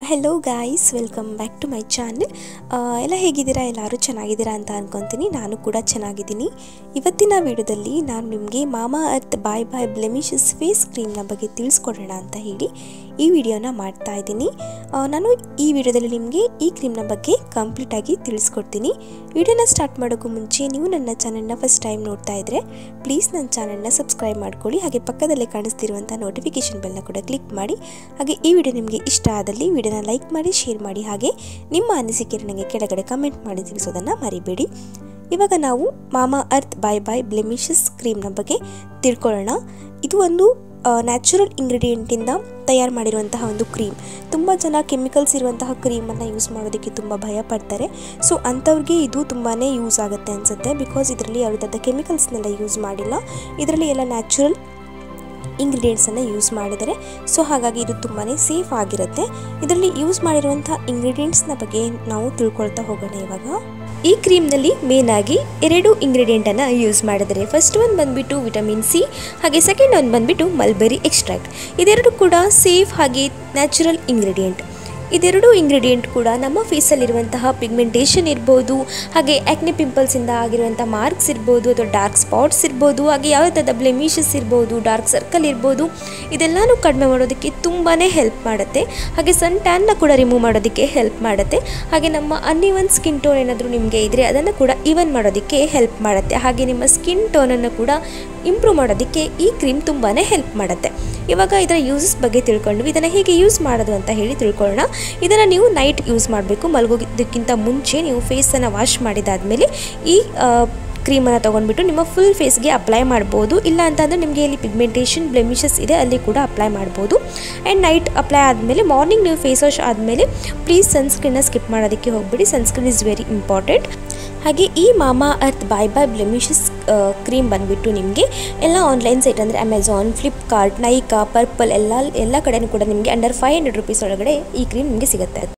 hello guys welcome back to my channel ಎಲ್ಲ ಹೇಗಿದ್ದೀರಾ ಎಲ್ಲರೂ ಚೆನ್ನಾಗಿದ್ದೀರಾ ಅಂತ ಅನ್ಕೊತೀನಿ ನಾನು ಕೂಡ ಚೆನ್ನಾಗಿದ್ದೀನಿ ಇವತ್ತಿನ ವಿಡಿಯೋದಲ್ಲಿ ನಾನು ನಿಮಗೆ Mamaearth bye bye blemishes face ಕ್ರೀಮ್ನ ಬಗ್ಗೆ ತಿಳಿಸ್ಕೊಡೋಣ ಅಂತ ಹೇಳಿ ಈ ವಿಡಿಯೋನ ಮಾಡ್ತಾ ಇದ್ದೀನಿ ಆ, ನಾನು ಈ ವಿಡಿಯೋದಲ್ಲಿ ನಿಮಗೆ ಈ ಕ್ರೀಮ್ನ ಬಗ್ಗೆ ಕಂಪ್ಲೀಟಾಗಿ ತಿಳಿಸ್ಕೊಡ್ತೀನಿ ವಿಡಿಯೋನ ಸ್ಟಾರ್ಟ್ ಮಾಡೋಕ್ಕೂ ಮುಂಚೆ ನೀವು ನನ್ನ ಚಾನಲ್ನ ಫಸ್ಟ್ ಟೈಮ್ ನೋಡ್ತಾ ಇದ್ದರೆ ಪ್ಲೀಸ್ ನನ್ನ ಚಾನಲ್ನ ಸಬ್ಸ್ಕ್ರೈಬ್ ಮಾಡ್ಕೊಳ್ಳಿ ಹಾಗೆ ಪಕ್ಕದಲ್ಲೇ ಕಾಣಿಸ್ತಿರುವಂಥ ನೋಟಿಫಿಕೇಷನ್ ಬೆಲ್ನ ಕೂಡ ಕ್ಲಿಕ್ ಮಾಡಿ ಹಾಗೆ ಈ ವಿಡಿಯೋ ನಿಮಗೆ ಇಷ್ಟ ಆದಲ್ಲಿ ವಿಡಿಯೋನ ಲೈಕ್ ಮಾಡಿ ಶೇರ್ ಮಾಡಿ ಹಾಗೆ ನಿಮ್ಮ ಅನಿಸಿಕೆ ನನಗೆ ಕೆಳಗಡೆ ಕಮೆಂಟ್ ಮಾಡಿ ತಿಳಿಸೋದನ್ನು ಮರಿಬೇಡಿ ಇವಾಗ ನಾವು ಮಾಮಾ ಅರ್ತ್ ಬಾಯ್ ಬಾಯ್ ಬ್ಲೆಮಿಷಸ್ ಕ್ರೀಮ್ನ ಬಗ್ಗೆ ತಿಳ್ಕೊಳ್ಳೋಣ ಇದು ಒಂದು ನ್ಯಾಚುರಲ್ ಇಂಗ್ರೀಡಿಯೆಂಟಿಂದ ತಯಾರು ಮಾಡಿರುವಂತಹ ಒಂದು ಕ್ರೀಮ್ ತುಂಬ ಜನ ಕೆಮಿಕಲ್ಸ್ ಇರುವಂತಹ ಕ್ರೀಮನ್ನು ಯೂಸ್ ಮಾಡೋದಕ್ಕೆ ತುಂಬ ಭಯ ಪಡ್ತಾರೆ ಸೊ ಅಂಥವ್ರಿಗೆ ಇದು ತುಂಬಾ ಯೂಸ್ ಆಗುತ್ತೆ ಅನಿಸುತ್ತೆ ಬಿಕಾಸ್ ಇದರಲ್ಲಿ ಯಾವುದಾದ ಕೆಮಿಕಲ್ಸ್ನೆಲ್ಲ ಯೂಸ್ ಮಾಡಿಲ್ಲ ಇದರಲ್ಲಿ ಎಲ್ಲ ನ್ಯಾಚುರಲ್ ಇಂಗ್ರೀಡಿಯೆಂಟ್ಸನ್ನು ಯೂಸ್ ಮಾಡಿದ್ದಾರೆ ಸೊ ಹಾಗಾಗಿ ಇದು ತುಂಬಾ ಸೇಫ್ ಆಗಿರುತ್ತೆ ಇದರಲ್ಲಿ ಯೂಸ್ ಮಾಡಿರುವಂಥ ಇಂಗ್ರೀಡಿಯೆಂಟ್ಸ್ನ ಬಗ್ಗೆ ನಾವು ತಿಳ್ಕೊಳ್ತಾ ಹೋಗೋಣ ಇವಾಗ ಈ ಕ್ರೀಮ್ನಲ್ಲಿ ಮೇನ್ ಆಗಿ ಎರಡು ಇಂಗ್ರೀಡಿಯೆಂಟನ್ನು ಯೂಸ್ ಮಾಡಿದ್ದಾರೆ ಫಸ್ಟ್ ಒಂದು ಬಂದ್ಬಿಟ್ಟು ವಿಟಮಿನ್ ಸಿ ಹಾಗೆ ಸೆಕೆಂಡ್ ಒಂದು ಬಂದ್ಬಿಟ್ಟು ಮಲ್ಬೆರಿ ಎಕ್ಸ್ಟ್ರಾಕ್ಟ್ ಇದೆರಡು ಕೂಡ ಸೇಫ್ ಹಾಗೆ ನ್ಯಾಚುರಲ್ ಇಂಗ್ರೀಡಿಯೆಂಟ್ ಇದೆರಡು ಇಂಗ್ರೀಡಿಯೆಂಟ್ ಕೂಡ ನಮ್ಮ ಫೇಸಲ್ಲಿರುವಂತಹ ಪಿಗ್ಮೆಂಟೇಷನ್ ಇರ್ಬೋದು ಹಾಗೆ ಆ್ಯಕ್ನೆ ಪಿಂಪಲ್ಸಿಂದ ಆಗಿರುವಂಥ ಮಾರ್ಕ್ಸ್ ಇರ್ಬೋದು ಅಥವಾ ಡಾರ್ಕ್ ಸ್ಪಾಟ್ಸ್ ಇರ್ಬೋದು ಹಾಗೆ ಯಾವುದಾದ ಬ್ಲೆಮಿಷಸ್ ಇರ್ಬೋದು ಡಾರ್ಕ್ ಸರ್ಕಲ್ ಇರ್ಬೋದು ಇದೆಲ್ಲನೂ ಕಡಿಮೆ ಮಾಡೋದಕ್ಕೆ ತುಂಬಾ ಹೆಲ್ಪ್ ಮಾಡುತ್ತೆ ಹಾಗೆ ಸನ್ ಟ್ಯಾನ್ನ ಕೂಡ ರಿಮೂವ್ ಮಾಡೋದಕ್ಕೆ ಹೆಲ್ಪ್ ಮಾಡುತ್ತೆ ಹಾಗೆ ನಮ್ಮ ಅನ್ಇವನ್ ಸ್ಕಿನ್ ಟೋನ್ ಏನಾದರೂ ನಿಮಗೆ ಇದ್ದರೆ ಅದನ್ನು ಕೂಡ ಈವನ್ ಮಾಡೋದಕ್ಕೆ ಹೆಲ್ಪ್ ಮಾಡುತ್ತೆ ಹಾಗೆ ನಿಮ್ಮ ಸ್ಕಿನ್ ಟೋನನ್ನು ಕೂಡ ಇಂಪ್ರೂವ್ ಮಾಡೋದಕ್ಕೆ ಈ ಕ್ರೀಮ್ ತುಂಬಾ ಹೆಲ್ಪ್ ಮಾಡುತ್ತೆ ಇವಾಗ ಇದರ ಯೂಸಸ್ ಬಗ್ಗೆ ತಿಳ್ಕೊಂಡ್ವಿ ಇದನ್ನು ಹೇಗೆ ಯೂಸ್ ಮಾಡೋದು ಅಂತ ಹೇಳಿ ತಿಳ್ಕೊಳ್ಳೋಣ ಇದನ್ನು ನೀವು ನೈಟ್ ಯೂಸ್ ಮಾಡಬೇಕು ಮಲಗೋದಕ್ಕಿಂತ ಮುಂಚೆ ನೀವು ಫೇಸನ್ನು ವಾಶ್ ಮಾಡಿದಾದಮೇಲೆ ಈ ಕ್ರೀಮನ್ನು ತೊಗೊಂಡ್ಬಿಟ್ಟು ನಿಮ್ಮ ಫುಲ್ ಫೇಸ್ಗೆ ಅಪ್ಲೈ ಮಾಡ್ಬೋದು ಇಲ್ಲ ಅಂತಂದರೆ ನಿಮಗೆ ಇಲ್ಲಿ ಪಿಗ್ಮೆಂಟೇಷನ್ ಬ್ಲೆಮಿಷಸ್ ಇದೆ ಅಲ್ಲಿ ಕೂಡ ಅಪ್ಲೈ ಮಾಡ್ಬೋದು ಆ್ಯಂಡ್ ನೈಟ್ ಅಪ್ಲೈ ಆದಮೇಲೆ ಮಾರ್ನಿಂಗ್ ನೀವು ಫೇಸ್ ವಾಶ್ ಆದಮೇಲೆ ಪ್ಲೀಸ್ ಸನ್ಸ್ಕ್ರೀನ್ನ ಸ್ಕಿಪ್ ಮಾಡೋದಕ್ಕೆ ಹೋಗ್ಬಿಡಿ ಸನ್ಸ್ಕ್ರೀನ್ ಇಸ್ ವೆರಿ ಇಂಪಾರ್ಟೆಂಟ್ ಹಾಗೆ ಈ Mamaearth bye bye blemishes cream ಬಂದುಬಿಟ್ಟು ನಿಮಗೆ ಎಲ್ಲ ಆನ್ಲೈನ್ ಸೈಟ್ ಅಂದರೆ ಅಮೆಝಾನ್ ಫ್ಲಿಪ್ಕಾರ್ಟ್ ನೈಕಾ ಪರ್ಪಲ್ ಎಲ್ಲ ಎಲ್ಲ ಕಡೆನೂ ಕೂಡ ನಿಮಗೆ ಅಂಡರ್ ಫೈವ್ ಹಂಡ್ರೆಡ್ ರುಪೀಸ್ ಒಳಗಡೆ ಈ ಕ್ರೀಮ್ ನಿಮಗೆ ಸಿಗುತ್ತೆ